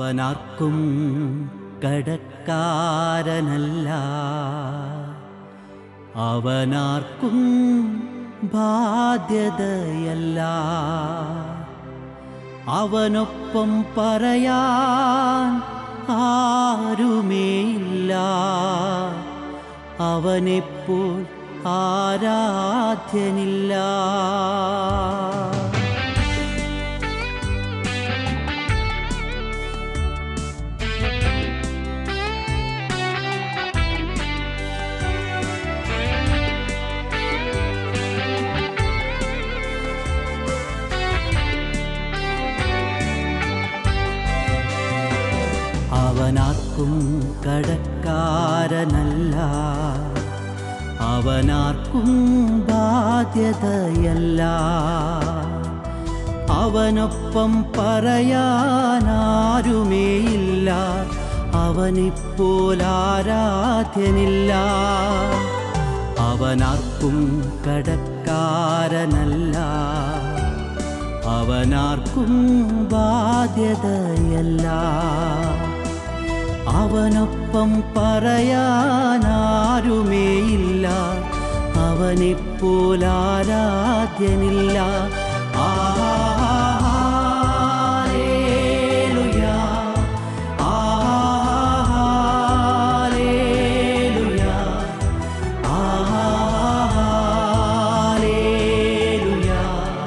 അവനാർക്കും കടക്കാരനല്ല അവനാർക്കും ബാധ്യതയല്ല അവനൊപ്പം പറയാൻ ആരുമേയില്ല അവനെപ്പോൾ ആരാധ്യനില്ല അവനാർക്കും കടക്കാരനല്ല അവനാർക്കും ബാധ്യതയല്ല അവനൊപ്പം പറയാനാരുമേയില്ല അവനിപ്പോൾ ആരാധ്യനില്ല അവനാർക്കും കടക്കാരനല്ല അവനാർക്കും ബാധ്യതയല്ല അവനൊപ്പം പറയാനാരുമേയില്ല അവനെപ്പോൾ ആരാധ്യനില്ല ആലേലുയാ, ആലേലുയാ, ആലേലുയാ,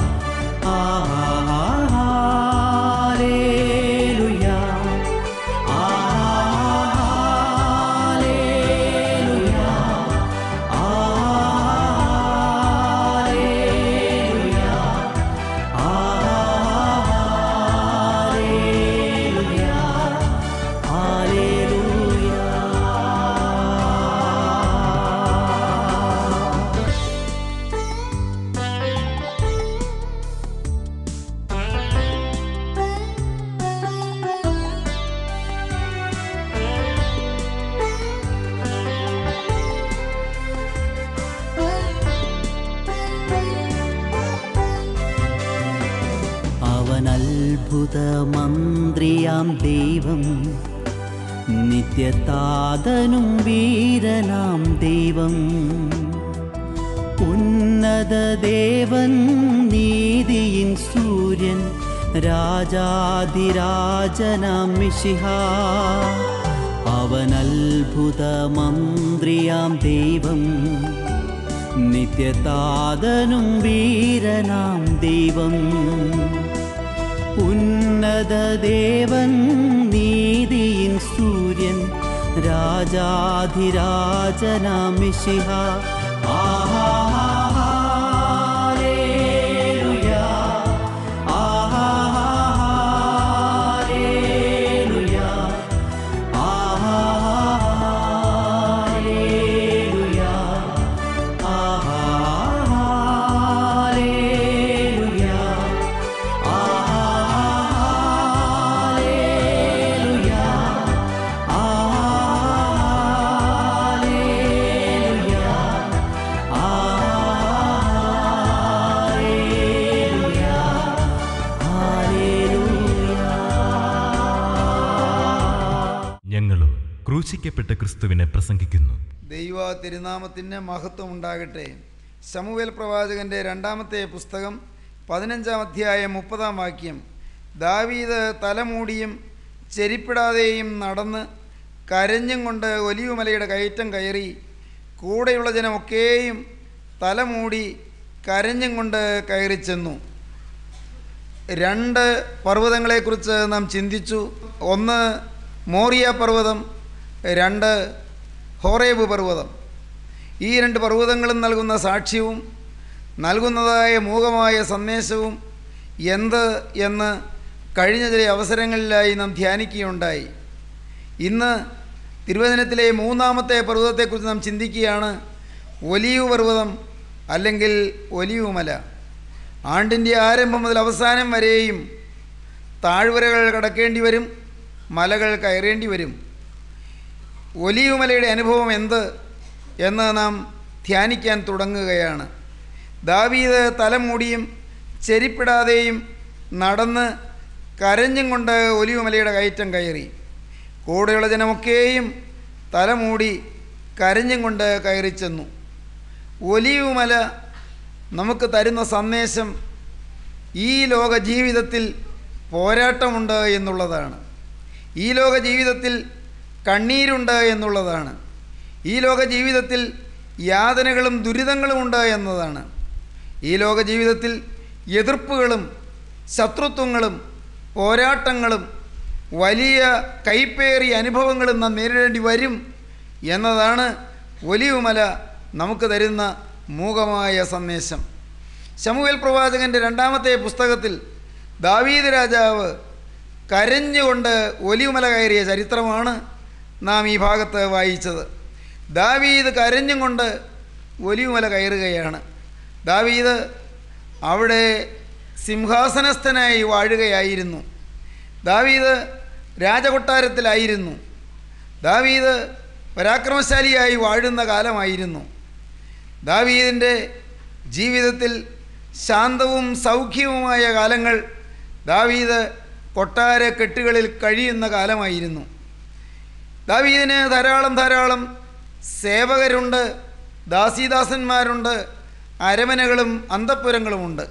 ആലേലുയാ. അവൻ അത്ഭുത മന്ത്രിയാം ദൈവം നിത്യതാതനും വീരനാം ദൈവം ഉന്നത ദേവൻ നീതിയിൻ സൂര്യൻ രാജാതിരാജനാം മിശിഹ അവൻ അത്ഭുത മന്ത്രിയാം ദൈവം നിത്യതാതനും വീരനാം ദൈവം ഉന്നത ദേവൻ നീതിയിൻ സൂര്യൻ രാജാധിരാജനാം മിശിഹ ആഹാലേലുയാ, ആഹാലേലുയാ, ആഹാലേലുയാ, ആഹാലേലുയാ, ആഹാലേലുയാ, ആഹാലേലുയാ, ആഹാലേലുയാ, ഹല്ലേലൂയ. ഞങ്ങളോ ക്രൂശിക്കപ്പെട്ട ക്രിസ്തുവിനെ പ്രസംഗിക്കുന്നു ദൈവ തിരുനാമത്തിന് മഹത്വം ഉണ്ടാകട്ടെ ശമുവേൽ പ്രവാചകന്റെ രണ്ടാമത്തെ പുസ്തകം പതിനഞ്ചാം അധ്യായം മുപ്പതാം വാക്യം ദാവീദ് തലമൂടിയും ചെരിപ്പിടാതെയും നടന്ന് കരഞ്ഞും കൊണ്ട് ഒലിവുമലയുടെ കയറ്റം കയറി കൂടെയുള്ള ജനമൊക്കെയും തലമൂടി കരഞ്ഞും കൊണ്ട് കയറി ചെന്നു രണ്ട് പർവ്വതങ്ങളെക്കുറിച്ച് നാം ചിന്തിച്ചു ഒന്ന് മോറിയ പർവ്വതം രണ്ട് ഹോറേബ് പർവ്വതം ഈ രണ്ട് പർവ്വതങ്ങളും നൽകുന്ന സാക്ഷ്യവും നൽകുന്നതായ മൂകമായ സന്ദേശവും എന്ത് എന്ന് കഴിഞ്ഞ ചില അവസരങ്ങളിലായി നാം ധ്യാനിക്കുകയുണ്ടായി ഇന്ന് തിരുവചനത്തിലെ മൂന്നാമത്തെ പർവ്വതത്തെക്കുറിച്ച് നാം ചിന്തിക്കുകയാണ് ഒലിയു പർവ്വതം അല്ലെങ്കിൽ ഒലിയു മല ആണ്ടിൻ്റെ ആരംഭം മുതൽ അവസാനം വരെയും താഴ്വരകൾ കടക്കേണ്ടി വരും മലകൾ കയറേണ്ടി വരും ഒലിയുമലയുടെ അനുഭവം എന്ത് എന്ന് നാം ധ്യാനിക്കാൻ തുടങ്ങുകയാണ് ദാവീദ് തലമൂടിയും ചെരിപ്പിടാതെയും നടന്ന് കരഞ്ഞും കൊണ്ട് ഒലിവുമലയുടെ കയറ്റം കയറി കൂടെയുള്ള ജനമൊക്കെയും തലമൂടി കരഞ്ഞും കൊണ്ട് കയറി ചെന്നു ഒലിവുമല നമുക്ക് തരുന്ന സന്ദേശം ഈ ലോക ജീവിതത്തിൽ പോരാട്ടമുണ്ട് എന്നുള്ളതാണ് ഈ ലോക ജീവിതത്തിൽ കണ്ണീരുണ്ട് എന്നുള്ളതാണ് ഈ ലോക ജീവിതത്തിൽ യാതനകളും ദുരിതങ്ങളുമുണ്ട് എന്നതാണ് ഈ ലോക ജീവിതത്തിൽ എതിർപ്പുകളും ശത്രുത്വങ്ങളും പോരാട്ടങ്ങളും വലിയ കൈപ്പേറിയ അനുഭവങ്ങളും നാം നേരിടേണ്ടി വരും എന്നതാണ് ഒലിവുമല നമുക്ക് തരുന്ന മൂകമായ സന്ദേശം ശമുവേൽ പ്രവാചകൻ്റെ രണ്ടാമത്തെ പുസ്തകത്തിൽ ദാവീദ് രാജാവ് കരഞ്ഞുകൊണ്ട് ഒലിവുമല കയറിയ ചരിത്രമാണ് നാം ഈ ഭാഗത്ത് വായിച്ചത് ദാവീദ് കരഞ്ഞും കൊണ്ട് ഒലിവുമല കയറുകയാണ് ദാവീദ് അവിടെ സിംഹാസനസ്ഥനായി വാഴുകയായിരുന്നു ദാവീദ് രാജകൊട്ടാരത്തിലായിരുന്നു ദാവീദ് പരാക്രമശാലിയായി വാഴുന്ന കാലമായിരുന്നു ദാവീദിൻ്റെ ജീവിതത്തിൽ ശാന്തവും സൗഖ്യവുമായ കാലങ്ങൾ ദാവീദ് കൊട്ടാര കെട്ടുകളിൽ കഴിയുന്ന കാലമായിരുന്നു ദാവീദിന് ധാരാളം ധാരാളം സേവകരുണ്ട് ദാസീദാസന്മാരുണ്ട് അരമനകളും അന്തപ്പുരങ്ങളുമുണ്ട്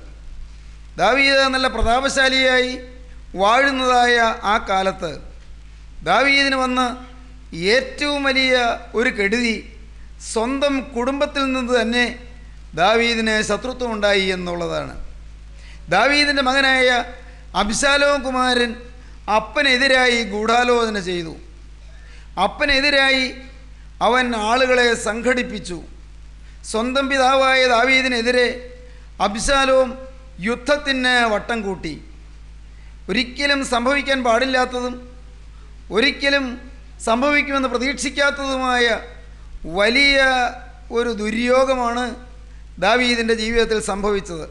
ദാവീദ് നല്ല പ്രതാപശാലിയായി വാഴുന്നതായ ആ കാലത്ത് ദാവീദിന് വന്ന ഏറ്റവും വലിയ ഒരു കെടുതി സ്വന്തം കുടുംബത്തിൽ നിന്ന് തന്നെ ദാവീദിന് ശത്രുത്വം ഉണ്ടായി എന്നുള്ളതാണ് ദാവീദിൻ്റെ മകനായ അബ്ശാലോം കുമാരൻ അപ്പനെതിരായി ഗൂഢാലോചന ചെയ്തു അപ്പനെതിരായി അവൻ ആളുകളെ സംഘടിപ്പിച്ചു സ്വന്തം പിതാവായ ദാവീദിനെതിരെ അബ്ശാലോം യുദ്ധത്തിന് വട്ടം കൂട്ടി ഒരിക്കലും സംഭവിക്കാൻ പാടില്ലാത്തതും ഒരിക്കലും സംഭവിക്കുമെന്ന് പ്രതീക്ഷിക്കാത്തതുമായ വലിയ ഒരു ദുര്യോഗമാണ് ദാവീദിൻ്റെ ജീവിതത്തിൽ സംഭവിച്ചത്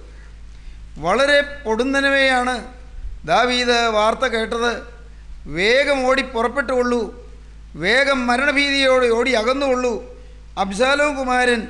വളരെ പൊടുന്നനവെയാണ് ദാവീദ് വാർത്ത കേട്ടത് വേഗം ഓടി പുറപ്പെട്ടുകൊള്ളൂ വേഗം മരണഭീതിയോട് ഓടി അകന്നുകൊള്ളൂ അബ്ശാലോം കുമാരൻ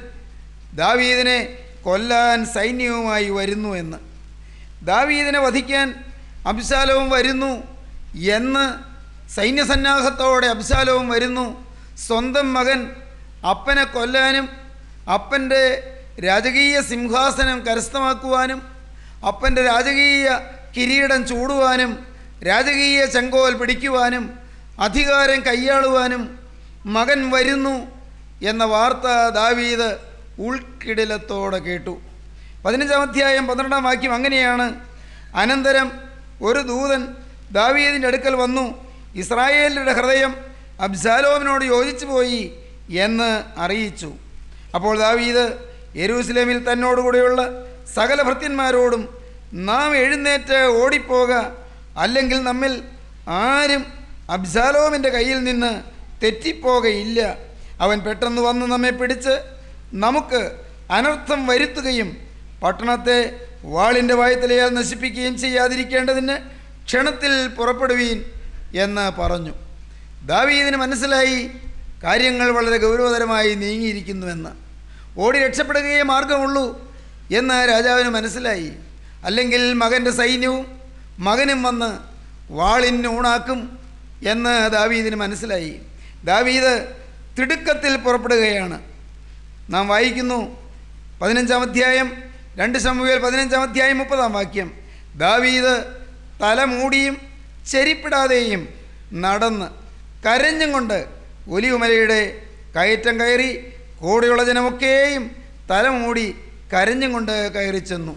ദാവീദിനെ കൊല്ലാൻ സൈന്യവുമായി വരുന്നു എന്ന് ദാവീദിനെ വധിക്കാൻ അബ്ശാലവും വരുന്നു എന്ന് സൈന്യസന്നാഹത്തോടെ അബ്ശാലവും വരുന്നു സ്വന്തം മകൻ അപ്പനെ കൊല്ലാനും അപ്പൻ്റെ രാജകീയ സിംഹാസനം കരസ്ഥമാക്കുവാനും അപ്പൻ്റെ രാജകീയ കിരീടം ചൂടുവാനും രാജകീയ ചെങ്കോൽ പിടിക്കുവാനും അധികാരം കൈയാളുവാനും മകൻ വരുന്നു എന്ന വാർത്ത ദാവീദ് ഉൾക്കിടിലത്തോടെ കേട്ടു പതിനഞ്ചാം അധ്യായം പന്ത്രണ്ടാം വാക്യം അങ്ങനെയാണ് അനന്തരം ഒരു ദൂതൻ ദാവീദിൻ്റെ അടുക്കൽ വന്നു ഇസ്രായേലിൻ്റെ ഹൃദയം അബ്സാലോമിനോട് യോജിച്ചു പോയി എന്ന് അറിയിച്ചു അപ്പോൾ ദാവീദ് യെരൂസലേമിൽ തന്നോടുകൂടെയുള്ള സകല ഭൃത്യന്മാരോടും നാം എഴുന്നേറ്റ് ഓടിപ്പോക അല്ലെങ്കിൽ നമ്മിൽ ആരും അബ്സാലോമിൻ്റെ കയ്യിൽ നിന്ന് തെറ്റിപ്പോകയില്ല അവൻ പെട്ടെന്ന് വന്ന് നമ്മെ പിടിച്ച് നമുക്ക് അനർത്ഥം വരുത്തുകയും പട്ടണത്തെ വാളിൻ്റെ വായത്തിലയാൽ നശിപ്പിക്കുകയും ചെയ്യാതിരിക്കേണ്ടതിന് ക്ഷണത്തിൽ പുറപ്പെടുവീൻ എന്ന് പറഞ്ഞു ദാവീദിന് മനസ്സിലായി കാര്യങ്ങൾ വളരെ ഗൗരവതരമായി നീങ്ങിയിരിക്കുന്നുവെന്ന് ഓടി രക്ഷപ്പെടുകയേ മാർഗമുള്ളൂ എന്ന് രാജാവിന് മനസ്സിലായി അല്ലെങ്കിൽ മകൻ്റെ സൈന്യവും മകനും വന്ന് വാളിന് ഊണാക്കും എന്ന് ദാവീദിന് മനസ്സിലായി ദാവീദ് തിടുക്കത്തിൽ പുറപ്പെടുകയാണ് നാം വായിക്കുന്നു പതിനഞ്ചാം അധ്യായം രണ്ട് ശമുവേൽ പതിനഞ്ചാം അധ്യായം മുപ്പതാം വാക്യം ദാവീദ് തല മൂടിയും ചെരിപ്പിടാതെയും നടന്ന് കരഞ്ഞും കൊണ്ട് ഒലിവുമലയുടെ കയറ്റം കയറി കൂടെയുള്ള ജനമൊക്കെയും തല മൂടി കരഞ്ഞും കൊണ്ട് കയറി ചെന്നു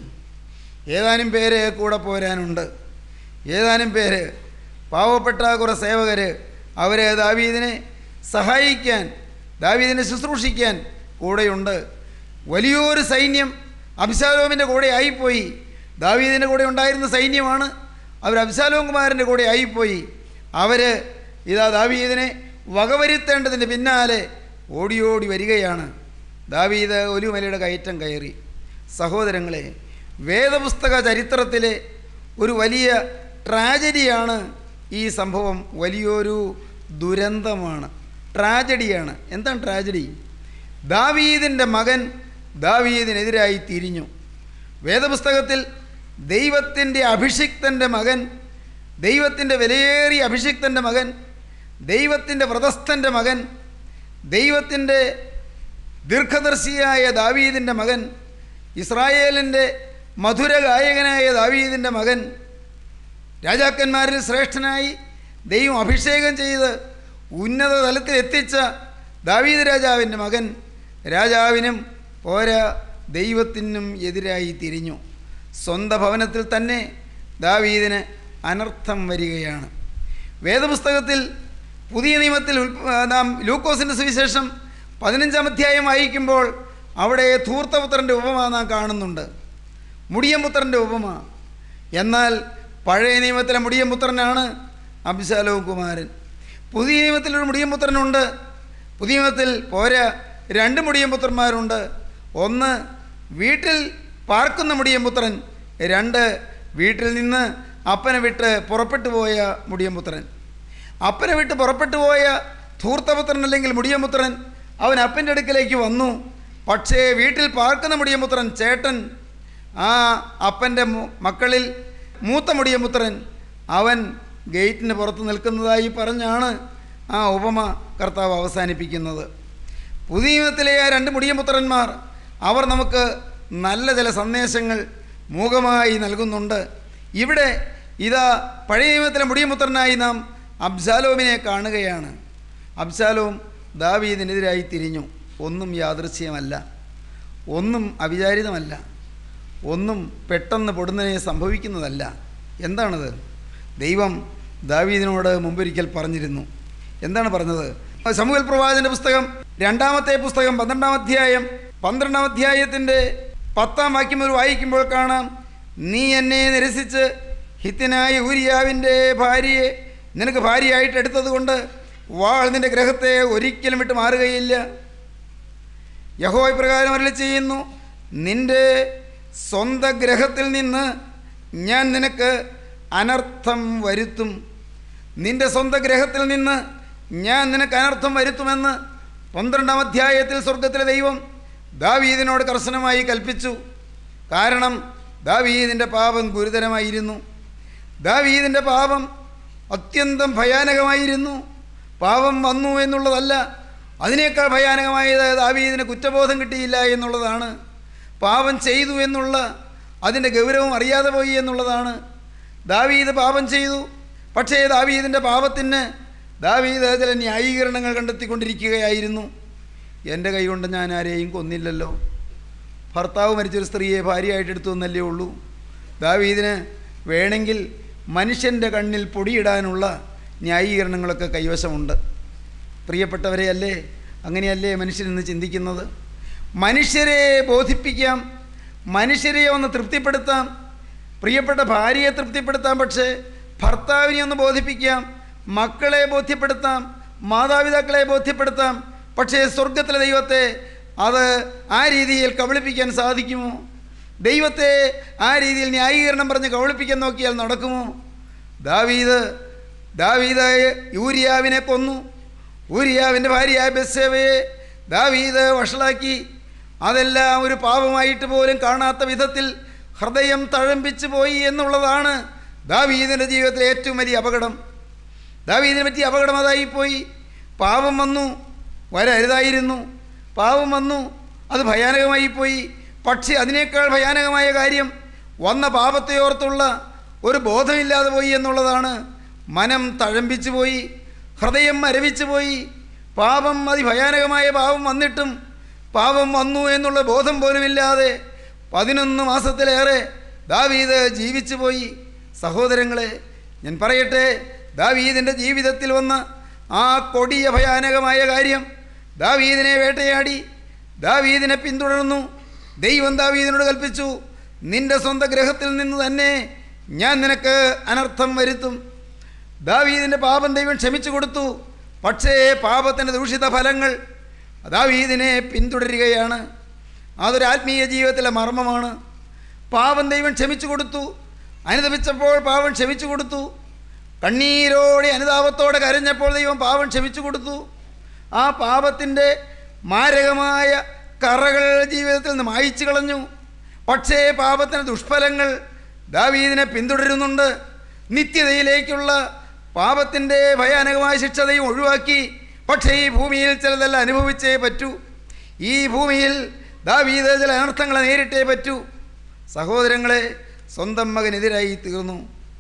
ഏതാനും പേര് കൂടെ പോരാനുണ്ട് ഏതാനും പേര് പാവപ്പെട്ട കുറേ സേവകർ അവർ ദാവീദിനെ സഹായിക്കാൻ ദാവീദിനെ ശുശ്രൂഷിക്കാൻ കൂടെയുണ്ട് വലിയൊരു സൈന്യം അബ്ശാലോമിൻ്റെ കൂടെ ആയിപ്പോയി ദാവീദിൻ്റെ കൂടെ ഉണ്ടായിരുന്ന സൈന്യമാണ് അവർ അബ്ശാലോം കുമാരൻ്റെ കൂടെ ആയിപ്പോയി അവർ ഇതാ ദാവീദിനെ വകവരുത്തേണ്ടതിൻ്റെ പിന്നാലെ ഓടി ഓടി വരികയാണ് ദാവീദ് ഒലിമലയുടെ കയറ്റം കയറി സഹോദരങ്ങളെ വേദപുസ്തക ചരിത്രത്തിലെ ഒരു വലിയ ട്രാജഡിയാണ് ഈ സംഭവം വലിയൊരു ദുരന്തമാണ് ട്രാജഡിയാണ് എന്താണ് ട്രാജഡി ദാവീദിൻ്റെ മകൻ ദാവീദിനെതിരായി തിരിഞ്ഞു വേദപുസ്തകത്തിൽ ദൈവത്തിൻ്റെ അഭിഷിക്തൻ്റെ മകൻ ദൈവത്തിൻ്റെ വിലയേറിയ അഭിഷിക്തൻ്റെ മകൻ ദൈവത്തിൻ്റെ വ്രതസ്ഥൻ്റെ മകൻ ദൈവത്തിൻ്റെ ദീർഘദർശിയായ ദാവീദിൻ്റെ മകൻ ഇസ്രായേലിൻ്റെ മധുര ഗായകനായ ദാവീദിൻ്റെ മകൻ രാജാക്കന്മാരിൽ ശ്രേഷ്ഠനായി ദൈവം അഭിഷേകം ചെയ്ത് ഉന്നത തലത്തിൽ എത്തിച്ച ദാവീദ് രാജാവിൻ്റെ മകൻ രാജാവിനും പോരാ ദൈവത്തിനും എതിരായി തിരിഞ്ഞു സ്വന്തം ഭവനത്തിൽ തന്നെ ദാവീദിന് അനർത്ഥം വരികയാണ് വേദപുസ്തകത്തിൽ പുതിയ നിയമത്തിൽ ഉൽപ്പ- ആ, നാം ലൂക്കോസിൻ്റെ സുവിശേഷം പതിനഞ്ചാം അധ്യായം വായിക്കുമ്പോൾ അവിടെ ധൂർത്തപുത്രൻ്റെ ഉപമ നാം കാണുന്നുണ്ട് മുടിയമ്പുത്രൻ്റെ ഉപമ എന്നാൽ പഴയ നിയമത്തിലെ മുടിയമ്പുത്രനാണ് അബ്ശാലോം കുമാരൻ പുതിയ നിയമത്തിൽ ഒരു മുടിയമ്പുത്രനുണ്ട് പുതിയ നിയമത്തിൽ പോരാ രണ്ട് മുടിയമ്പുത്രന്മാരുണ്ട് ഒന്ന് വീട്ടിൽ പാർക്കുന്ന മുടിയമ്പുത്രൻ രണ്ട് വീട്ടിൽ നിന്ന് അപ്പനെ വിട്ട് പുറപ്പെട്ടു പോയ മുടിയമ്പുത്രൻ അപ്പനെ വിട്ട് പുറപ്പെട്ടു പോയ ധൂർത്തപുത്രൻ അല്ലെങ്കിൽ മുടിയമ്പുത്രൻ അവൻ അപ്പൻ്റെ അടുക്കലേക്ക് വന്നു പക്ഷേ വീട്ടിൽ പാർക്കുന്ന മുടിയമ്പുത്രൻ ചേട്ടൻ ആ അപ്പൻ്റെ മു- മക്കളിൽ മൂത്ത മുടിയമ്പുത്രൻ അവൻ ഗേറ്റിന് പുറത്ത് നിൽക്കുന്നതായി പറഞ്ഞാണ് ആ ഉപമ കർത്താവ് അവസാനിപ്പിക്കുന്നത് പുതിയ നിയമത്തിലെ ആ രണ്ട് മുടിയമ്പുത്രന്മാർ അവർ നമുക്ക് നല്ല ചില സന്ദേശങ്ങൾ മൂകമായി നൽകുന്നുണ്ട് ഇവിടെ ഇതാ പഴയ നിയമത്തിലെ മുടിയമ്പുത്രനായി നാം അബ്സാലോമിനെ കാണുകയാണ് അബ്സാലോം ദാവീദിനെതിരായി തിരിഞ്ഞു ഒന്നും യാദൃശ്യമല്ല ഒന്നും അവിചാരിതമല്ല ഒന്നും പെട്ടെന്ന് പൊടുന്നതിനെ സംഭവിക്കുന്നതല്ല എന്താണത് ദൈവം ദാവീദിനോട് മുമ്പൊരിക്കൽ പറഞ്ഞിരുന്നു എന്താണ് പറഞ്ഞത് സമൂഹൽ പ്രവാചൻ്റെ പുസ്തകം രണ്ടാമത്തെ പുസ്തകം പന്ത്രണ്ടാം അധ്യായം പന്ത്രണ്ടാം അധ്യായത്തിൻ്റെ പത്താം വാക്യം മുതൽ വായിക്കുമ്പോൾ കാണാം നീ എന്നെ നിരസിച്ച് ഹിത്തിനായ ഊരിയാവിൻ്റെ ഭാര്യയെ നിനക്ക് ഭാര്യയായിട്ട് എടുത്തതുകൊണ്ട് വാൾ നിന്റെ ഗ്രഹത്തെ ഒരിക്കലും വിട്ട് മാറുകയില്ല യഹോ പ്രകാരം അരളി ചെയ്യുന്നു നിന്റെ സ്വന്തം ഗ്രഹത്തിൽ നിന്ന് ഞാൻ നിനക്ക് അനർത്ഥം വരുത്തും നിന്റെ സ്വന്തം ഗ്രഹത്തിൽ നിന്ന് ഞാൻ നിനക്ക് അനർത്ഥം വരുത്തുമെന്ന് പന്ത്രണ്ടാം അധ്യായത്തിൽ സ്വർഗത്തിലെ ദൈവം ദാവീദിനോട് കർശനമായി കൽപ്പിച്ചു കാരണം ദാവീദിൻ്റെ പാപം ഗുരുതരമായിരുന്നു ദാവീദിൻ്റെ പാപം അത്യന്തം ഭയാനകമായിരുന്നു പാപം വന്നു എന്നുള്ളതല്ല അതിനേക്കാൾ ഭയാനകമായത് ദാവീദിന് കുറ്റബോധം കിട്ടിയില്ല എന്നുള്ളതാണ് പാപം ചെയ്തു എന്നുള്ള അതിൻ്റെ ഗൗരവം അറിയാതെ പോയി എന്നുള്ളതാണ് ദാവീദ് പാപം ചെയ്തു പക്ഷേ ദാവീദിൻ്റെ പാപത്തിന് ദാവീദ് ചില ന്യായീകരണങ്ങൾ കണ്ടെത്തിക്കൊണ്ടിരിക്കുകയായിരുന്നു എൻ്റെ കൈകൊണ്ട് ഞാൻ ആരെയും കൊന്നില്ലല്ലോ ഭർത്താവ് മരിച്ചൊരു സ്ത്രീയെ ഭാര്യയായിട്ട് എടുത്തു എന്നല്ലേ ഉള്ളൂ ദാവീദിന് വേണമെങ്കിൽ മനുഷ്യൻ്റെ കണ്ണിൽ പൊടിയിടാനുള്ള ന്യായീകരണങ്ങളൊക്കെ കൈവശമുണ്ട് പ്രിയപ്പെട്ടവരെ അല്ലേ അങ്ങനെയല്ലേ മനുഷ്യരിന്ന് ചിന്തിക്കുന്നത് മനുഷ്യരെ ബോധിപ്പിക്കാം മനുഷ്യരെ ഒന്ന് തൃപ്തിപ്പെടുത്താം പ്രിയപ്പെട്ട ഭാര്യയെ തൃപ്തിപ്പെടുത്താം പക്ഷേ ഭർത്താവിനെ ഒന്ന് ബോധിപ്പിക്കാം മക്കളെ ബോധ്യപ്പെടുത്താം മാതാപിതാക്കളെ ബോധ്യപ്പെടുത്താം പക്ഷേ സ്വർഗത്തിലെ ദൈവത്തെ അത് ആ രീതിയിൽ കബളിപ്പിക്കാൻ സാധിക്കുമോ ദൈവത്തെ ആ രീതിയിൽ ന്യായീകരണം പറഞ്ഞ് കബളിപ്പിക്കാൻ നോക്കിയാൽ നടക്കുമോ ദാവീദ് ദാവീദ് യൂരിയാവിനെ കൊന്നു ഊരിയാവിൻ്റെ ഭാര്യയായ ബെസ്സേവയെ ദാവീദ് വഷളാക്കി അതെല്ലാം ഒരു പാപമായിട്ട് പോലും കാണാത്ത വിധത്തിൽ ഹൃദയം തഴമ്പിച്ചു പോയി എന്നുള്ളതാണ് ദാവീദിൻ്റെ ജീവിതത്തിലെ ഏറ്റവും വലിയ അപകടം ദാവീദിനെ പറ്റിയ അപകടം അതായിപ്പോയി പാപം വന്നു വരരുതായിരുന്നു പാപം വന്നു അത് ഭയാനകമായി പോയി പക്ഷേ അതിനേക്കാൾ ഭയാനകമായ കാര്യം വന്ന പാപത്തെ ഓർത്തുള്ള ഒരു ബോധമില്ലാതെ പോയി എന്നുള്ളതാണ് മനം തഴമ്പിച്ചു പോയി ഹൃദയം മരവിച്ചു പോയി പാപം അതിഭയാനകമായ പാപം വന്നിട്ടും പാപം വന്നു എന്നുള്ള ബോധം പോലുമില്ലാതെ പതിനൊന്ന് മാസത്തിലേറെ ദാവീദ് ജീവിച്ചു പോയി സഹോദരങ്ങളെ ഞാൻ പറയട്ടെ ദാവീദിൻ്റെ ജീവിതത്തിൽ വന്ന ആ കൊടിയ ഭയാനകമായ കാര്യം ദാവീദിനെ വേട്ടയാടി ദാവീദിനെ പിന്തുടർന്നു ദൈവം ദാവീദിനോട് കൽപ്പിച്ചു നിന്റെ സ്വന്തം ഗ്രഹത്തിൽ നിന്ന് തന്നെ ഞാൻ നിനക്ക് അനർത്ഥം വരുത്തും ദാവീദിൻ്റെ പാപം ദൈവം ക്ഷമിച്ചു കൊടുത്തു പക്ഷേ പാപത്തിൻ്റെ ദൂഷിത ഫലങ്ങൾ ദാവീദിനെ പിന്തുടരുകയാണ് അതൊരു ആത്മീയ ജീവിതത്തിലെ മർമ്മമാണ് പാപം ദൈവം ക്ഷമിച്ചു കൊടുത്തു അനുദപിച്ചപ്പോൾ പാപം ക്ഷമിച്ചു കൊടുത്തു കണ്ണീരോടെ അനുതാപത്തോടെ കരഞ്ഞപ്പോൾ ദൈവം പാപം ക്ഷമിച്ചു കൊടുത്തു ആ പാപത്തിൻ്റെ മാരകമായ കറകൾ ജീവിതത്തിൽ നിന്ന് മായിച്ചു കളഞ്ഞു പക്ഷേ പാപത്തിന് ദുഷ്ഫലങ്ങൾ ദാവീദിനെ പിന്തുടരുന്നുണ്ട് നിത്യതയിലേക്കുള്ള പാപത്തിൻ്റെ ഭയാനകമായ ശിക്ഷതയും ഒഴിവാക്കി പക്ഷേ ഈ ഭൂമിയിൽ ചിലതെല്ലാം അനുഭവിച്ചേ പറ്റൂ ഈ ഭൂമിയിൽ ദാവീദ് ചില അനർത്ഥങ്ങളെ നേരിട്ടേ പറ്റൂ സഹോദരങ്ങളെ സ്വന്തം മകനെതിരായി തീർന്നു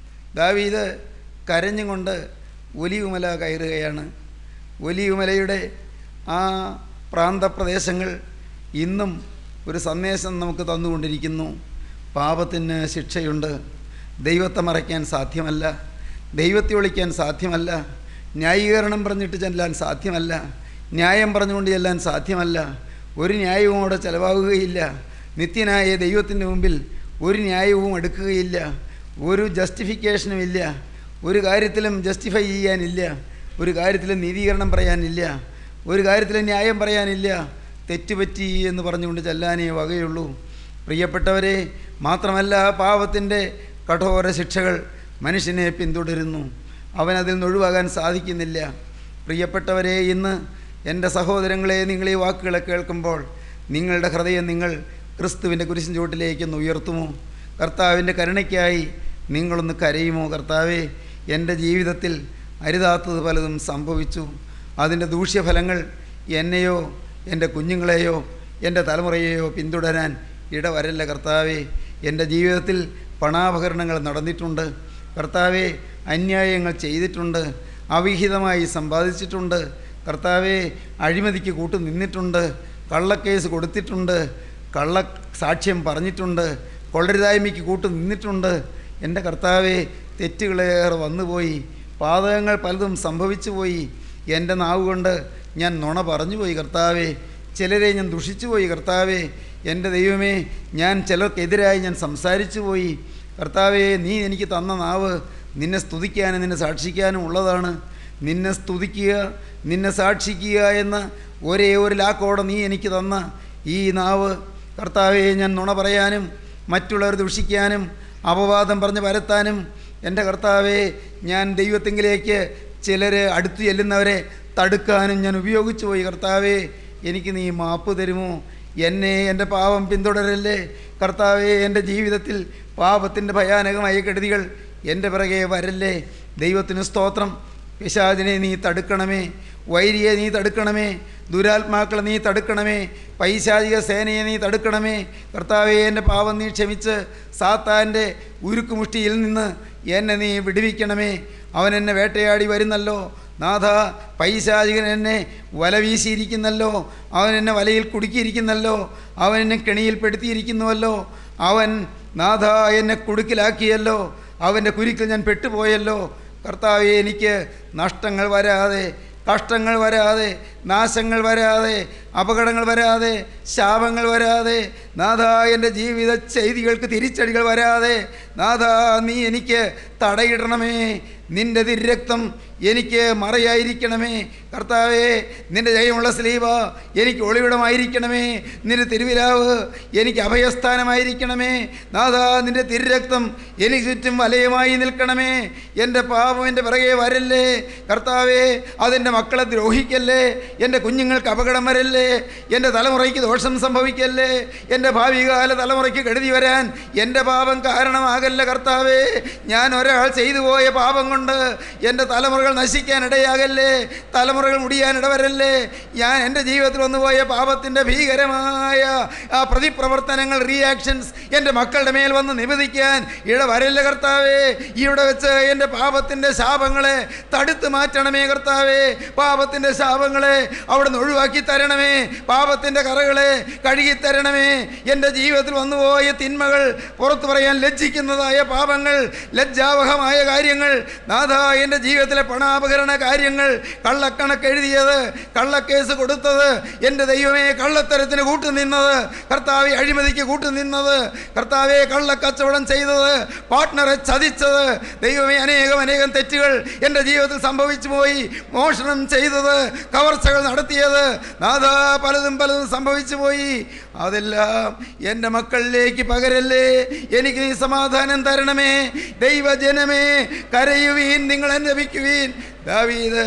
ദാവീദ് കരഞ്ഞുകൊണ്ട് ഒലിവുമല കയറുകയാണ് ഒലിവുമലയുടെ ആ പ്രാന്തപ്രദേശങ്ങൾ ഇന്നും ഒരു സന്ദേശം നമുക്ക് തന്നുകൊണ്ടിരിക്കുന്നു പാപത്തിന് ശിക്ഷയുണ്ട് ദൈവത്തെ മറയ്ക്കാൻ സാധ്യമല്ല ദൈവത്തെ ഒളിക്കാൻ സാധ്യമല്ല ന്യായീകരണം പറഞ്ഞിട്ട് ചെല്ലാൻ സാധ്യമല്ല ന്യായം പറഞ്ഞുകൊണ്ട് ചെല്ലാൻ സാധ്യമല്ല ഒരു ന്യായവും അവിടെ ചിലവാകുകയില്ല നിത്യനായ ദൈവത്തിൻ്റെ മുമ്പിൽ ഒരു ന്യായവും എടുക്കുകയില്ല ഒരു ജസ്റ്റിഫിക്കേഷനും ഇല്ല ഒരു കാര്യത്തിലും ജസ്റ്റിഫൈ ചെയ്യാനില്ല ഒരു കാര്യത്തിലും നീതീകരണം പറയാനില്ല ഒരു കാര്യത്തിലും ന്യായം പറയാനില്ല തെറ്റുപറ്റി എന്ന് പറഞ്ഞുകൊണ്ട് ചെല്ലാനേ വകയുള്ളൂ പ്രിയപ്പെട്ടവരെ മാത്രമല്ല പാപത്തിൻ്റെ കഠോര ശിക്ഷകൾ മനുഷ്യനെ പിന്തുടരുന്നു അവനതിൽ നിന്ന് ഒഴിവാകാൻ സാധിക്കുന്നില്ല പ്രിയപ്പെട്ടവരെ ഇന്ന് എൻ്റെ സഹോദരങ്ങളെ നിങ്ങൾ ഈ വാക്കുകളെ കേൾക്കുമ്പോൾ നിങ്ങളുടെ ഹൃദയം നിങ്ങൾ ക്രിസ്തുവിൻ്റെ കുരിശിൻ ചുവട്ടിലേക്കൊന്ന് ഉയർത്തുമോ കർത്താവിൻ്റെ കരുണയ്ക്കായി നിങ്ങളൊന്ന് കരയുമോ കർത്താവേ എൻ്റെ ജീവിതത്തിൽ അരുതാത്തത് പലതും സംഭവിച്ചു അതിൻ്റെ ദൂഷ്യഫലങ്ങൾ എന്നെയോ എൻ്റെ കുഞ്ഞുങ്ങളെയോ എൻ്റെ തലമുറയെയോ പിന്തുടരാൻ ഇടവരല്ല കർത്താവേ എൻ്റെ ജീവിതത്തിൽ പണാപകരണങ്ങൾ നടന്നിട്ടുണ്ട് കർത്താവെ അന്യായങ്ങൾ ചെയ്തിട്ടുണ്ട് അവിഹിതമായി സമ്പാദിച്ചിട്ടുണ്ട് കർത്താവെ അഴിമതിക്ക് കൂട്ടു നിന്നിട്ടുണ്ട് കള്ളക്കേസ് കൊടുത്തിട്ടുണ്ട് കള്ള സാക്ഷ്യം പറഞ്ഞിട്ടുണ്ട് കൊള്ളരുതായ്മയ്ക്ക് കൂട്ടു നിന്നിട്ടുണ്ട് എൻ്റെ കർത്താവെ തെറ്റുകളേറെ വന്നുപോയി പാതകങ്ങൾ പലതും സംഭവിച്ചു പോയി എൻ്റെ നാവ് കൊണ്ട് ഞാൻ നുണ പറഞ്ഞു പോയി കർത്താവെ ചിലരെ ഞാൻ ദുഷിച്ചു പോയി കർത്താവെ എൻ്റെ ദൈവമേ ഞാൻ ചിലർക്കെതിരായി ഞാൻ സംസാരിച്ചു പോയി കർത്താവെ നീ എനിക്ക് തന്ന നാവ് നിന്നെ സ്തുതിക്കാനും നിന്നെ സാക്ഷിക്കാനും ഉള്ളതാണ് നിന്നെ സ്തുതിക്കുക നിന്നെ സാക്ഷിക്കുക എന്ന ഒരേ ഒരു ലാക്കോടെ നീ എനിക്ക് തന്ന ഈ നാവ് കർത്താവെ ഞാൻ നുണ പറയാനും മറ്റുള്ളവർ ദുഷിക്കാനും അപവാദം പറഞ്ഞ് പരത്താനും എൻ്റെ കർത്താവെ ഞാൻ ദൈവത്തെങ്കിലേക്ക് ചിലർ അടുത്തു ചെല്ലുന്നവരെ തടുക്കാനും ഞാൻ ഉപയോഗിച്ചു പോയി കർത്താവെ എനിക്ക് നീ മാപ്പ് തരുമോ എന്നെ എൻ്റെ പാപം പിന്തുടരല്ലേ കർത്താവെ എൻ്റെ ജീവിതത്തിൽ പാപത്തിൻ്റെ ഭയാനകമായ കെടുതികൾ എൻ്റെ പിറകെ വരല്ലേ ദൈവത്തിന് സ്തോത്രം പിശാചിനെ നീ തടുക്കണമേ വൈരിയെ നീ തടുക്കണമേ ദുരാത്മാക്കളെ നീ തടുക്കണമേ പൈശാചിക സേനയെ നീ തടുക്കണമേ കർത്താവെ എൻ്റെ പാവം നീ ക്ഷമിച്ച് സാത്താൻ്റെ ഉരുക്കുമുഷ്ടിയിൽ നിന്ന് എന്നെ നീ വിടുവിക്കണമേ അവൻ എന്നെ വേട്ടയാടി വരുന്നല്ലോ നാഥ പൈശാചികൻ എന്നെ വല വീശിയിരിക്കുന്നല്ലോ അവൻ എന്നെ വലയിൽ കുടുക്കിയിരിക്കുന്നല്ലോ അവൻ എന്നെ കെണിയിൽ പെടുത്തിയിരിക്കുന്നുവല്ലോ അവൻ നാഥ എന്നെ കുടുക്കിലാക്കിയല്ലോ അവൻ്റെ കുരുക്കിൽ ഞാൻ പെട്ടുപോയല്ലോ കർത്താവെ എനിക്ക് നഷ്ടങ്ങൾ വരാതെ കഷ്ടങ്ങൾ വരാതെ നാശങ്ങൾ വരാതെ അപകടങ്ങൾ വരാതെ ശാപങ്ങൾ വരാതെ നാഥ എൻ്റെ ജീവിത ചെയ്തികൾക്ക് തിരിച്ചടികൾ വരാതെ നാഥ നീ എനിക്ക് തടയിടണമേ നിന്റെ തിരക്തം എനിക്ക് മറയായിരിക്കണമേ കർത്താവേ നിന്റെ ജയമുള്ള സ്ലീവ എനിക്ക് ഒളിവിടമായിരിക്കണമേ നിന്റെ തിരുവിലാവ് എനിക്ക് അഭയസ്ഥാനമായിരിക്കണമേ നാഥ നിന്റെ തിരുരക്തം എനിക്ക് ചുറ്റും വലയമായി നിൽക്കണമേ എൻ്റെ പാപം എൻ്റെ പിറകെ വരല്ലേ കർത്താവേ അതെൻ്റെ മക്കളെ ദ്രോഹിക്കല്ലേ എൻ്റെ കുഞ്ഞുങ്ങൾക്ക് അപകടം വരല്ലേ എൻ്റെ തലമുറയ്ക്ക് ദോഷം സംഭവിക്കല്ലേ എൻ്റെ ഭാവികാല തലമുറയ്ക്ക് കെടുതി വരാൻ എൻ്റെ പാപം കാരണമാകല്ല കർത്താവേ ഞാൻ ഒരാൾ ചെയ്തു പോയ പാപം കൊണ്ട് എൻ്റെ തലമുറകൾ നശിക്കാൻ ഇടയാകല്ലേ തലമുറകൾ മുടിയാൻ ഇടവരല്ലേ ഞാൻ എൻ്റെ ജീവിതത്തിൽ വന്നുപോയ പാപത്തിൻ്റെ ഭീകരമായ ആ പ്രതിപ്രവർത്തനങ്ങൾ റിയാക്ഷൻസ് എൻ്റെ മക്കളുടെ മേൽ വന്ന് നിവേദിക്കാൻ ഇടവരല്ല കർത്താവേ ഇവിടെ വെച്ച് എൻ്റെ പാപത്തിൻ്റെ ശാപങ്ങളെ തടുത്ത് മാറ്റണമേ കർത്താവേ പാപത്തിൻ്റെ ശാപങ്ങളെ അവിടുന്ന് ഒഴിവാക്കി തരണമേ പാപത്തിൻ്റെ കറകളെ കഴുകി തരണമേ എൻ്റെ ജീവിതത്തിൽ വന്നുപോയ തിന്മകൾ പുറത്തു പറയാൻ ലജ്ജിക്കുന്നതായ പാപങ്ങൾ ലജ്ജാവഹമായ കാര്യങ്ങൾ നാഥ എൻ്റെ ജീവിതത്തിലെ പണാപകരണ കാര്യങ്ങൾ കള്ളക്കണക്ക് എഴുതിയത് കള്ളക്കേസ് കൊടുത്തത് എൻ്റെ ദൈവമേ കള്ളത്തരത്തിന് കൂട്ടുനിന്നത് കർത്താവെ അഴിമതിക്ക് കൂട്ടുനിന്നത് കർത്താവെ കള്ളക്കച്ചവടം ചെയ്തത് പാർട്ട്ണറെ ചതിച്ചത് ദൈവമേ അനേകം അനേകം തെറ്റുകൾ എൻ്റെ ജീവിതത്തിൽ സംഭവിച്ചു പോയി മോഷണം ചെയ്തത് കവർച്ചകൾ നടത്തിയത് നാഥ പലതും പലതും സംഭവിച്ചു പോയി അതെല്ലാം എൻ്റെ മക്കളിലേക്ക് പകരല്ലേ എനിക്ക് നീ സമാധാനം തരണമേ ദൈവജനമേ കരയുവീൻ നിങ്ങൾ അനുഭവിക്കുവീൻ ദാവീദ്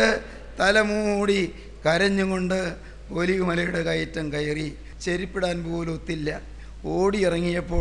തലമൂടി കരഞ്ഞുകൊണ്ട് ഒലിവുമലയുടെ കയറ്റം കയറി ചെരിപ്പിടാൻ പോലും ഒത്തില്ല ഓടിയിറങ്ങിയപ്പോൾ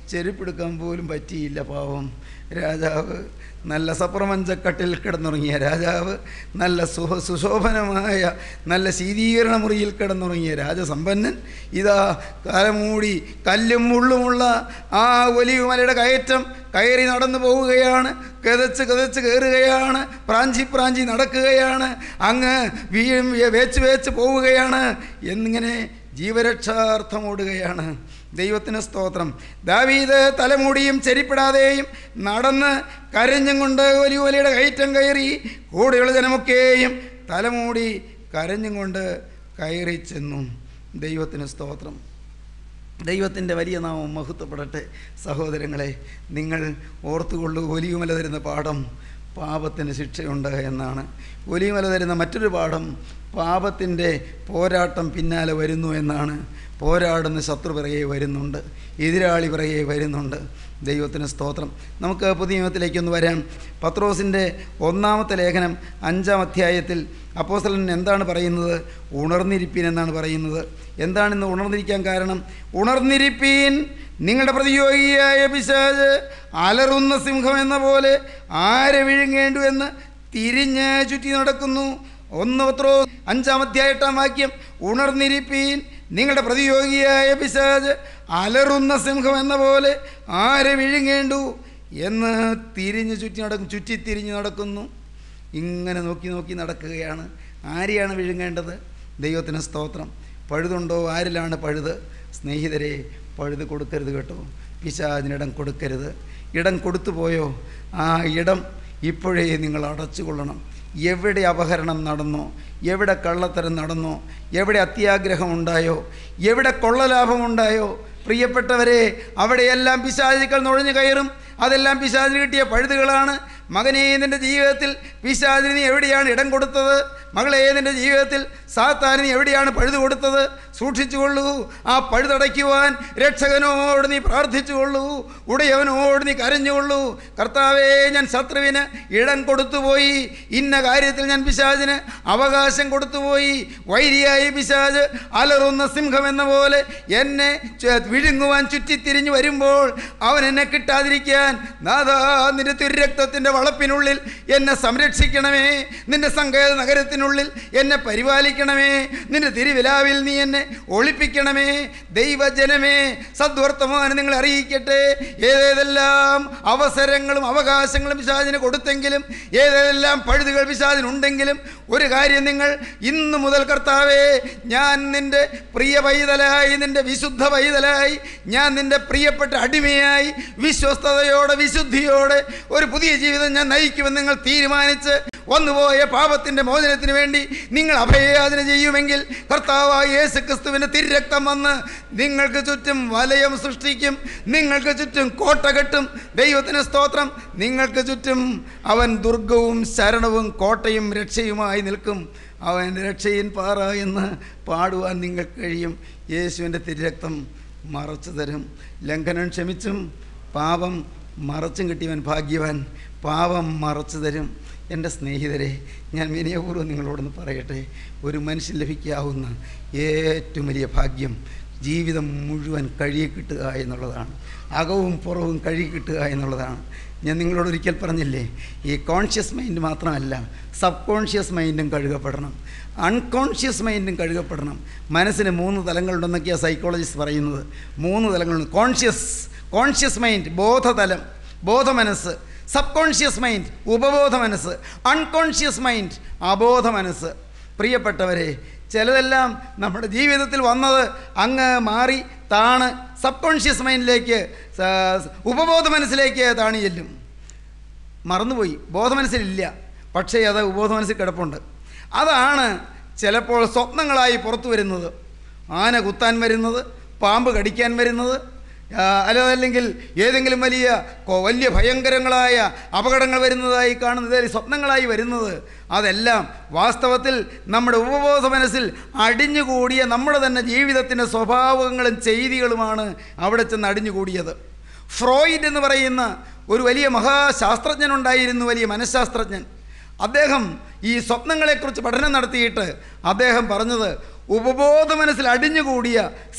ചെരുപ്പെടുക്കാൻ പോലും പറ്റിയില്ല പാവം രാജാവ് നല്ല സപ്രമഞ്ചക്കട്ടിൽ കിടന്നുറങ്ങിയ രാജാവ് നല്ല സുഹ സുശോഭനമായ നല്ല ശീതീകരണ മുറിയിൽ കിടന്നുറങ്ങിയ രാജസമ്പന്നൻ ഇതാ കരമൂടി കല്ലും മുള്ളുമുള്ള ആ ഒലിവ് മലയുടെ കയറ്റം കയറി നടന്നു പോവുകയാണ് കിതച്ച് കിതച്ച് കയറുകയാണ് പ്രാഞ്ചി പ്രാഞ്ചി നടക്കുകയാണ് അങ്ങ് വീഴും വേച്ച് വേച്ച് പോവുകയാണ് എന്നിങ്ങനെ ജീവരക്ഷാർത്ഥം ഓടുകയാണ് ദൈവത്തിന് സ്തോത്രം ദാവീദ് തലമുടിയും ചെരിപ്പിടാതെയും നടന്ന് കരഞ്ഞും കൊണ്ട് ഒലി ഒലിയുടെ കയറ്റം കയറി കൂടെയുള്ള ജനമൊക്കെയും തലമൂടി കരഞ്ഞും കൊണ്ട് കയറി ചെന്നു ദൈവത്തിന് സ്തോത്രം ദൈവത്തിൻ്റെ വലിയ നാമം മഹത്വപ്പെടട്ടെ സഹോദരങ്ങളെ നിങ്ങൾ ഓർത്തുകൊള്ളൂ ഒലിയുമല തരുന്ന പാഠം പാപത്തിന് ശിക്ഷയുണ്ട് എന്നാണ് ഒലിയുമല തരുന്ന മറ്റൊരു പാഠം പാപത്തിൻ്റെ പോരാട്ടം പിന്നാലെ വരുന്നു എന്നാണ് പോരാടുന്ന ശത്രു പിറകെ വരുന്നുണ്ട് എതിരാളി പിറകെ വരുന്നുണ്ട് ദൈവത്തിന് സ്തോത്രം നമുക്ക് പുതിയ നിയമത്തിലേക്കൊന്ന് വരാം പത്രോസിൻ്റെ ഒന്നാമത്തെ ലേഖനം അഞ്ചാം അധ്യായത്തിൽ അപ്പോസ്തലൻ എന്താണ് പറയുന്നത് ഉണർന്നിരിപ്പീൻ എന്നാണ് പറയുന്നത് എന്താണ് ഇന്ന് ഉണർന്നിരിക്കാൻ കാരണം ഉണർന്നിരിപ്പീൻ നിങ്ങളുടെ പ്രതിയോഗിയായ പിശാജ് അലറുന്ന സിംഹം എന്ന പോലെ ആരെ വിഴുങ്ങേണ്ടു എന്ന് തിരിഞ്ഞ് ചുറ്റി നടക്കുന്നു ഒന്ന് പത്രോ അഞ്ചാം അധ്യായ എട്ടാം വാക്യം ഉണർന്നിരിപ്പീൻ നിങ്ങളുടെ പ്രതിയോഗിയായ പിശാജ് അലറുന്ന സിംഹം എന്ന പോലെ ആരെ വിഴുങ്ങേണ്ടു എന്ന് തിരിഞ്ഞ് ചുറ്റി നടക്കും ചുറ്റിത്തിരിഞ്ഞ് നടക്കുന്നു ഇങ്ങനെ നോക്കി നോക്കി നടക്കുകയാണ് ആരെയാണ് വിഴുങ്ങേണ്ടത് ദൈവത്തിന് സ്തോത്രം പഴുതുണ്ടോ ആരിലാണ് പഴുത് സ്നേഹിതരെ പഴുത് കൊടുക്കരുത് കേട്ടോ പിശാചിനിടം കൊടുക്കരുത് ഇടം കൊടുത്തു പോയോ ആ ഇടം ഇപ്പോഴേ നിങ്ങൾ അടച്ചുകൊള്ളണം എവിടെ അപഹരണം നടന്നോ എവിടെ കള്ളത്തരം നടന്നോ എവിടെ അത്യാഗ്രഹം ഉണ്ടായോ എവിടെ കൊള്ളലാഭമുണ്ടായോ പ്രിയപ്പെട്ടവരെ അവിടെയെല്ലാം പിശാചുക്കൾ നുഴഞ്ഞു കയറും അതെല്ലാം പിശാചിന് കിട്ടിയ പഴുതുകളാണ് മകനെ നിൻ്റെ ജീവിതത്തിൽ പിശാചിന് നീ എവിടെയാണ് ഇടം കൊടുത്തത് മകളെ നിൻ്റെ ജീവിതത്തിൽ സാത്താനിന് എവിടെയാണ് പഴുത് കൊടുത്തത് സൂക്ഷിച്ചുകൊള്ളൂ ആ പഴുതടയ്ക്കുവാൻ രക്ഷകനോട് നീ പ്രാർത്ഥിച്ചുകൊള്ളൂ ഉടയവനോട് നീ കരഞ്ഞുകൊള്ളൂ കർത്താവേ ഞാൻ ശത്രുവിന് ഇടം കൊടുത്തുപോയി ഇന്ന കാര്യത്തിൽ ഞാൻ പിശാചിന് അവകാശം കൊടുത്തുപോയി വൈരിയായി പിശാജ് അലറുന്ന സിംഹം എന്ന പോലെ എന്നെ ച- വിഴുങ്ങുവാൻ ചുറ്റിത്തിരിഞ്ഞു വരുമ്പോൾ അവൻ എന്നെ കിട്ടാതിരിക്കാൻ നാഥാ നിന്റെ തിരുരക്തത്തിൻ്റെ വളപ്പിനുള്ളിൽ എന്നെ സംരക്ഷിക്കണമേ നിന്റെ സങ്കേത നഗരത്തിനുള്ളിൽ എന്നെ പരിപാലിക്കണമേ നിന്റെ തിരുവിലാവിൽ നീ എന്നെ ഒളിപ്പിക്കണമേ ദൈവജനമേ സദ്വർത്തമാനം നിങ്ങളെ അറിയിക്കട്ടെ ഏതേതെല്ലാം അവസരങ്ങളും അവകാശങ്ങളും പിശാചിന് കൊടുത്തെങ്കിലും ഏതേതെല്ലാം പഴുതുകൾ പിശാചിനുണ്ടെങ്കിലും ഒരു കാര്യം നിങ്ങൾ ഇന്നു മുതൽ കർത്താവേ ഞാൻ നിൻ്റെ പ്രിയ പൈതലായി നിൻ്റെ വിശുദ്ധ പൈതലായി ഞാൻ നിൻ്റെ പ്രിയപ്പെട്ട അടിമയായി വിശ്വസ്തയോടെ വിശുദ്ധിയോടെ ഒരു പുതിയ ജീവിതം ഞാൻ നയിക്കുമെന്ന് നിങ്ങൾ തീരുമാനിച്ച് വന്നുപോയ പാപത്തിൻ്റെ മോചനത്തിന് വേണ്ടി നിങ്ങൾ അഭയയാചന ചെയ്യുമെങ്കിൽ കർത്താവായ യേശു ക്രിസ്തുവിൻ്റെ തിരക്തം വന്ന് നിങ്ങൾക്ക് ചുറ്റും വലയം സൃഷ്ടിക്കും നിങ്ങൾക്ക് ചുറ്റും കോട്ട കെട്ടും ദൈവത്തിന് സ്തോത്രം നിങ്ങൾക്ക് ചുറ്റും അവൻ ദുർഗവും ശരണവും കോട്ടയും രക്ഷയുമായി നിൽക്കും അവൻ രക്ഷയിൻ പാറ എന്ന് പാടുവാൻ നിങ്ങൾക്ക് കഴിയും യേശുവിൻ്റെ തിരക്തം മറച്ചു തരും ലംഘനം ക്ഷമിച്ചും പാപം മറച്ചും കിട്ടിയവൻ ഭാഗ്യവാൻ പാപം മറച്ചു തരും എൻ്റെ സ്നേഹിതരെ ഞാൻ വിനയപൂർവ്വം നിങ്ങളോടൊന്ന് പറയട്ടെ ഒരു മനുഷ്യൻ ലഭിക്കാവുന്ന ഏറ്റവും വലിയ ഭാഗ്യം ജീവിതം മുഴുവൻ കഴുകി കിട്ടുക എന്നുള്ളതാണ് അകവും പുറവും കഴുകി കിട്ടുക എന്നുള്ളതാണ് ഞാൻ നിങ്ങളോട് ഒരിക്കൽ പറഞ്ഞില്ലേ ഈ കോൺഷ്യസ് മൈൻഡ് മാത്രമല്ല സബ് കോൺഷ്യസ് മൈൻഡും കഴുകപ്പെടണം അൺകോൺഷ്യസ് മൈൻഡും കഴുകപ്പെടണം മനസ്സിന് മൂന്ന് തലങ്ങളുണ്ടെന്നൊക്കെയാണ് സൈക്കോളജിസ്റ്റ് പറയുന്നത് മൂന്ന് തലങ്ങളുണ്ട് കോൺഷ്യസ് കോൺഷ്യസ് മൈൻഡ് ബോധതലം ബോധമനസ്സ് സബ് കോൺഷ്യസ് മൈൻഡ് ഉപബോധ മനസ്സ് അൺകോൺഷ്യസ് മൈൻഡ് അബോധ മനസ്സ് പ്രിയപ്പെട്ടവരെ ചിലതെല്ലാം നമ്മുടെ ജീവിതത്തിൽ വന്നത് അങ്ങ് മാറി താണ് സബ് കോൺഷ്യസ് മൈൻഡിലേക്ക് സ- ഉപബോധ മനസ്സിലേക്ക് താണി ചെല്ലും മറന്നുപോയി ബോധമനസ്സിലില്ല പക്ഷേ അത് ഉപബോധ മനസ്സിൽ കിടപ്പുണ്ട് അതാണ് ചിലപ്പോൾ സ്വപ്നങ്ങളായി പുറത്തു വരുന്നത് ആന കുത്താൻ വരുന്നത് പാമ്പ് കടിക്കാൻ വരുന്നത് ആ, അല്ലതല്ലെങ്കിൽ ഏതെങ്കിലും വലിയ കൊ- വലിയ ഭയങ്കരങ്ങളായ അപകടങ്ങൾ വരുന്നതായി കാണുന്നത് ഇതേ സ്വപ്നങ്ങളായി വരുന്നത് അതെല്ലാം വാസ്തവത്തിൽ നമ്മുടെ ഉപബോധ മനസ്സിൽ അടിഞ്ഞുകൂടിയ നമ്മുടെ തന്നെ ജീവിതത്തിൻ്റെ സ്വഭാവങ്ങളും ചെയ്തികളുമാണ് അവിടെ ചെന്ന് അടിഞ്ഞുകൂടിയത് ഫ്രോയിഡ് എന്ന് പറയുന്ന ഒരു വലിയ മഹാശാസ്ത്രജ്ഞനുണ്ടായിരുന്നു വലിയ മനഃശാസ്ത്രജ്ഞൻ അദ്ദേഹം ഈ സ്വപ്നങ്ങളെക്കുറിച്ച് പഠനം നടത്തിയിട്ട് അദ്ദേഹം പറഞ്ഞത് ഉപബോധ മനസ്സിൽ അടിഞ്ഞുകൂടിയ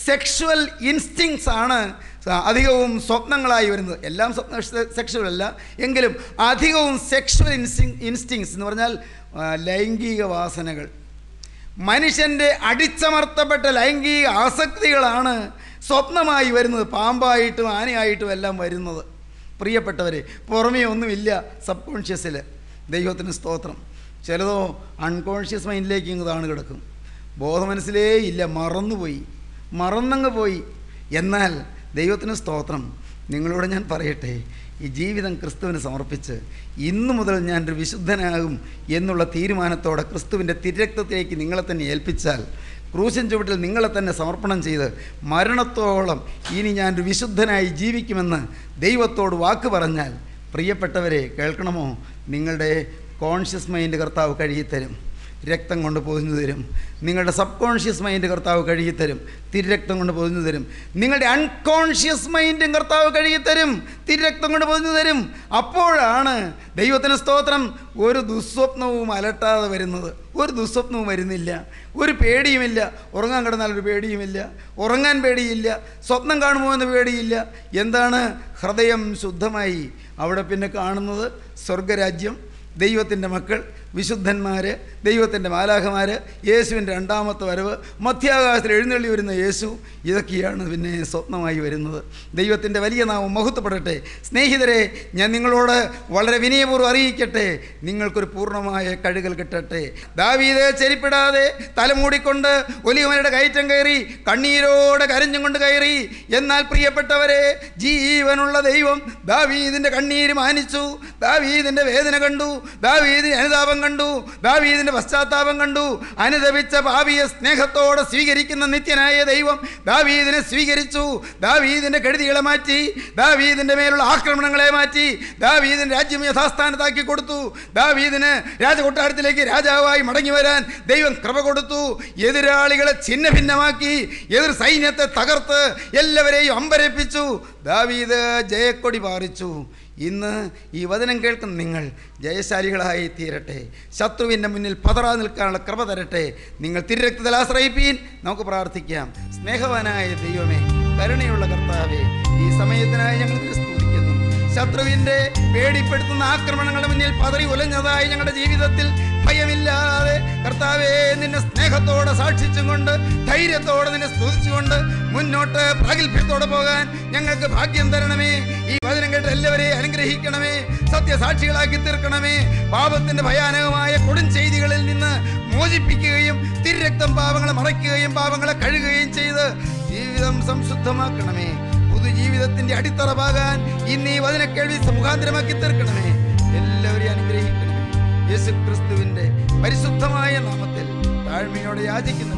സെക്ഷുവൽ ഇൻസ്റ്റിങ്സ് ആണ് സ- അധികവും സ്വപ്നങ്ങളായി വരുന്നത് എല്ലാം സ്വപ്ന സെക്ഷുവൽ അല്ല എങ്കിലും അധികവും സെക്ഷുവൽ ഇൻസ്റ്റിങ് ഇൻസ്റ്റിങ്സ് എന്ന് പറഞ്ഞാൽ ആ, ലൈംഗിക വാസനകൾ മനുഷ്യൻ്റെ അടിച്ചമർത്തപ്പെട്ട ലൈംഗിക ആസക്തികളാണ് സ്വപ്നമായി വരുന്നത് പാമ്പായിട്ടും ആനയായിട്ടും എല്ലാം വരുന്നത് പ്രിയപ്പെട്ടവരെ പുറമേ ഒന്നുമില്ല സബ് കോൺഷ്യസിൽ ദൈവത്തിന് സ്തോത്രം ചിലതോ അൺകോൺഷ്യസ് മൈൻഡിലേക്ക് ഇങ്ങ് താണ് കിടക്കും ബോധമനസ്സിലേ ഇല്ല മറന്നുപോയി മറന്നങ്ങ് പോയി എന്നാൽ ദൈവത്തിന് സ്തോത്രം നിങ്ങളോട് ഞാൻ പറയട്ടെ ഈ ജീവിതം ക്രിസ്തുവിന് സമർപ്പിച്ച് ഇന്നു മുതൽ ഞാനൊരു വിശുദ്ധനാകും എന്നുള്ള തീരുമാനത്തോടെ ക്രിസ്തുവിൻ്റെ തിരക്തത്തിലേക്ക് നിങ്ങളെ തന്നെ ഏൽപ്പിച്ചാൽ ക്രൂശൻ ചുവട്ടിൽ നിങ്ങളെ തന്നെ സമർപ്പണം ചെയ്ത് മരണത്തോളം ഇനി ഞാനൊരു വിശുദ്ധനായി ജീവിക്കുമെന്ന് ദൈവത്തോട് വാക്ക് പറഞ്ഞാൽ പ്രിയപ്പെട്ടവരെ കേൾക്കണമോ നിങ്ങളുടെ കോൺഷ്യസ് മൈൻഡ് കർത്താവ് കഴുകിത്തരും രക്തം കൊണ്ട് പൊതിഞ്ഞു തരും നിങ്ങളുടെ സബ് കോൺഷ്യസ് മൈൻഡ് കർത്താവ് കഴുകിത്തരും തിരുരക്തം കൊണ്ട് പൊതിഞ്ഞു തരും നിങ്ങളുടെ അൺകോൺഷ്യസ് മൈൻഡും കർത്താവ് കഴുകിത്തരും തിരുരക്തം കൊണ്ട് പൊതിഞ്ഞു തരും അപ്പോഴാണ് ദൈവത്തിന് സ്തോത്രം ഒരു ദുസ്വപ്നവും അലട്ടാതെ വരുന്നത് ഒരു ദുസ്വപ്നവും വരുന്നില്ല ഒരു പേടിയുമില്ല ഉറങ്ങാൻ കിടന്നാൽ ഒരു പേടിയുമില്ല ഉറങ്ങാൻ പേടിയില്ല സ്വപ്നം കാണുമോ എന്ന് പേടിയില്ല എന്താണ് ഹൃദയം ശുദ്ധമായി അവിടെ പിന്നെ കാണുന്നത് സ്വർഗരാജ്യം ദൈവത്തിൻ്റെ മക്കൾ വിശുദ്ധന്മാർ ദൈവത്തിൻ്റെ മാലാഖമാർ യേശുവിൻ്റെ രണ്ടാമത്തെ വരവ് മധ്യാകാശത്തിൽ എഴുന്നള്ളി വരുന്ന യേശു ഇതൊക്കെയാണ് പിന്നെ സ്വപ്നമായി വരുന്നത് ദൈവത്തിൻ്റെ വലിയ നാമം മഹത്വപ്പെടട്ടെ സ്നേഹിതരെ ഞാൻ നിങ്ങളോട് വളരെ വിനയപൂർവ്വം അറിയിക്കട്ടെ നിങ്ങൾക്കൊരു പൂർണ്ണമായ കഴുകൽ കിട്ടട്ടെ ദാവീത് ചെരിപ്പിടാതെ തലമൂടിക്കൊണ്ട് ഒലിവനയുടെ കയറ്റം കയറി കണ്ണീരോടെ കരഞ്ഞും കൊണ്ട് കയറി എന്നാൽ പ്രിയപ്പെട്ടവരെ ജീവനുള്ള ദൈവം ദാവീദിൻ്റെ കണ്ണീര് മാനിച്ചു ദാവീദിൻ്റെ വേദന കണ്ടു ദാവീദിന് അനുതാപം കണ്ടു ദാവീദിൻ്റെ പശ്ചാത്താപം കണ്ടു അനുദപിച്ച ഭാവിയെ സ്നേഹത്തോടെ സ്വീകരിക്കുന്ന നിത്യനായ ദൈവം ദാവീദിനെ സ്വീകരിച്ചു ദാവീദിൻ്റെ കെടുതികളെ മാറ്റി ദാവീദിൻ്റെ മേലുള്ള ആക്രമണങ്ങളെ മാറ്റി ദാവീദിൻ്റെ രാജ്യം യഥാസ്ഥാനത്താക്കി കൊടുത്തു ദാവീദിന് രാജകൊട്ടാരത്തിലേക്ക് രാജാവായി മടങ്ങി വരാൻ ദൈവം കൃപ കൊടുത്തു എതിരാളികളെ ഛിന്ന ഭിന്നമാക്കി എതിർ സൈന്യത്തെ തകർത്ത് എല്ലാവരെയും അമ്പരപ്പിച്ചു ദാവീദ് ജയക്കൊടി പാറിച്ചു ഇന്ന് ഈ വചനം കേൾക്കുന്ന നിങ്ങൾ ജയശാലികളായി തീരട്ടെ ശത്രുവിൻ്റെ മുന്നിൽ പതറാ നിൽക്കാനുള്ള കൃപ തരട്ടെ നിങ്ങൾ തിരുരക്തത്തിൽ ആശ്രയിപ്പീൻ നമുക്ക് പ്രാർത്ഥിക്കാം സ്നേഹവാനായ ദൈവമേ കരുണയുള്ള കർത്താവേ ഈ സമയത്തിനായി ഞങ്ങൾ നിന്നെ സ്തുതിക്കുന്നു ശത്രുവിൻ്റെ പേടിപ്പെടുത്തുന്ന ആക്രമണങ്ങളുടെ മുന്നിൽ പതറി ഉലഞ്ഞതായി ഞങ്ങളുടെ ജീവിതത്തിൽ ഭയമില്ലാതെ കർത്താവേ നിന്നെ സ്നേഹത്തോടെ സാക്ഷിച്ചും കൊണ്ട് ധൈര്യത്തോടെ നിന്നെ സ്തുതിച്ചുകൊണ്ട് മുന്നോട്ട് പ്രാഗൽഭ്യത്തോടെ പോകാൻ ഞങ്ങൾക്ക് ഭാഗ്യം തരണമേ ഈ വചനം കേട്ട് എല്ലാവരെയും അനുഗ്രഹിക്കണമേ സത്യസാക്ഷികളാക്കി തീർക്കണമേ പാപത്തിന്റെ ഭയാനകമായ കൊടും ചെയ്തികളിൽ നിന്ന് മോചിപ്പിക്കുകയും തിരുരക്തം പാപങ്ങളെ മറയ്ക്കുകയും പാപങ്ങളെ കഴുകുകയും ചെയ്ത് ജീവിതം സംശുദ്ധമാക്കണമേ പുതുജീവിതത്തിന്റെ അടിത്തറവാകാൻ ഇന്ന് ഈ വചന കേൾവി മുഖാന്തരമാക്കി തീർക്കണമേ എല്ലാവരെയും അനുഗ്രഹിക്കണമേ യേശു ക്രിസ്തുവിന്റെ പരിശുദ്ധമായ നാമത്തിൽ താഴ്മയോടെ യാചിക്കുന്നു